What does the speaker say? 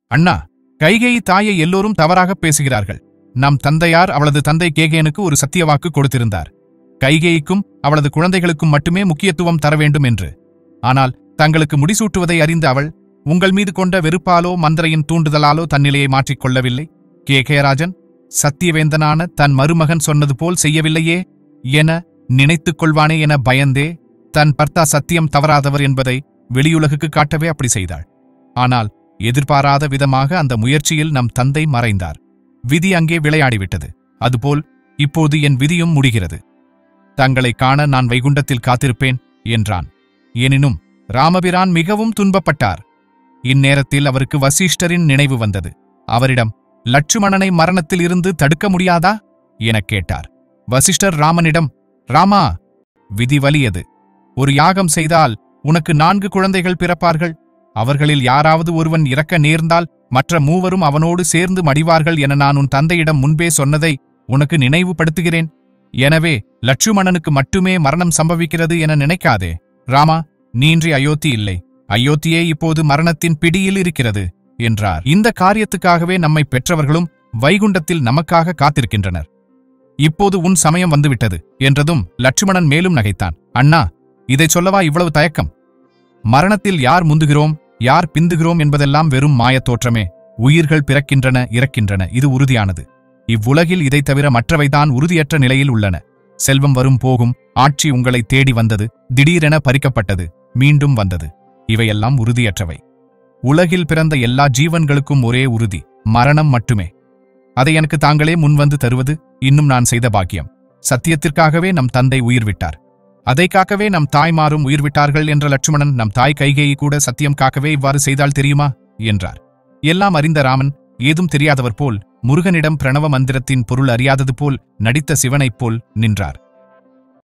அண்ணா கைகேயி தாயை எல்லோரும் தவறாக பேசுகிறார்கள் நம் தந்தையார் அவளது தந்தை கேகேனுக்கு ஒரு சத்தியவாக்கு கொடுத்திருந்தார் கைகேயிக்கும் அவளது குழந்தைகளுக்கும் மட்டுமே முக்கியத்துவம் தர வேண்டும் என்று ஆனால் தங்களுக்கு முடிசூட்டுவதை அறிந்த அவள் உங்கள் மீது கொண்ட வெறுப்பாலோ மந்திரையின் தூண்டுதலாலோ தன்னிலையை மாற்றிக் கொள்ளவில்லை கேகேராஜன் சத்தியவேந்தனான தன் மருமகன் சொன்னது போல் செய்யவில்லையே என நினைத்துக் கொள்வானே என பயந்தே தன் பர்த்தா சத்தியம் தவறாதவர் என்பதை வெளியுலகுக்கு காட்டவே அப்படி செய்தாள் ஆனால் எதிர்பாராத விதமாக அந்த முயற்சியில் நம் தந்தை மறைந்தார் விதி அங்கே விளையாடிவிட்டது அதுபோல் இப்போது என் விதியும் முடிகிறது தங்களை காண நான் வைகுண்டத்தில் காத்திருப்பேன் என்றான் எனினும் ராமபிரான் மிகவும் துன்பப்பட்டார் இந்நேரத்தில் அவருக்கு வசிஷ்டரின் நினைவு வந்தது அவரிடம் லட்சுமணனை மரணத்தில் இருந்து தடுக்க முடியாதா எனக் கேட்டார் வசிஷ்டர் ராமனிடம் ராமா விதி வலியது ஒரு யாகம் செய்தால் உனக்கு நான்கு குழந்தைகள் பிறப்பார்கள் அவர்களில் யாராவது ஒருவன் இறக்க நேர்ந்தால் மற்ற மூவரும் அவனோடு சேர்ந்து மடிவார்கள் என நான் உன் தந்தையிடம் முன்பே சொன்னதை உனக்கு நினைவுபடுத்துகிறேன் எனவே லட்சுமணனுக்கு மட்டுமே மரணம் சம்பவிக்கிறது என நினைக்காதே ராமா நீன்றி அயோத்தி இல்லை அயோத்தியே இப்போது மரணத்தின் பிடியில் இருக்கிறது என்றார் இந்த காரியத்துக்காகவே நம்மை பெற்றவர்களும் வைகுண்டத்தில் நமக்காக காத்திருக்கின்றனர் இப்போது உன் சமயம் வந்துவிட்டது என்றதும் லட்சுமணன் மேலும் நகைத்தான் அண்ணா இதைச் சொல்லவா இவ்வளவு தயக்கம் மரணத்தில் யார் முந்துகிறோம் யார் பிந்துகிறோம் என்பதெல்லாம் வெறும் மாயத் தோற்றமே உயிர்கள் பிறக்கின்றன இறக்கின்றன இது உறுதியானது இவ்வுலகில் இதைத் தவிர மற்றவைதான் உறுதியற்ற நிலையில் உள்ளன செல்வம் வரும் போகும் ஆட்சி உங்களை தேடி வந்தது திடீரென பறிக்கப்பட்டது மீண்டும் வந்தது இவையெல்லாம் உறுதியற்றவை உலகில் பிறந்த எல்லா ஜீவன்களுக்கும் ஒரே உறுதி மரணம் மட்டுமே அதை எனக்கு தாங்களே முன்வந்து தருவது இன்னும் நான் செய்த பாக்கியம் சத்தியத்திற்காகவே நம் தந்தை உயிர் விட்டார் அதை காக்கவே நம் தாய்மாரும் உயிர் விட்டார்கள் என்ற லட்சுமணன் நம் தாய் கைகேயி கூட சத்தியம் காக்கவே இவ்வாறு செய்தால் தெரியுமா என்றார் எல்லாம் அறிந்த ராமன் ஏதும் தெரியாதவர் போல் முருகனிடம் பிரணவ மந்திரத்தின் பொருள் அறியாதது போல் நடித்த சிவனைப் போல் நின்றார்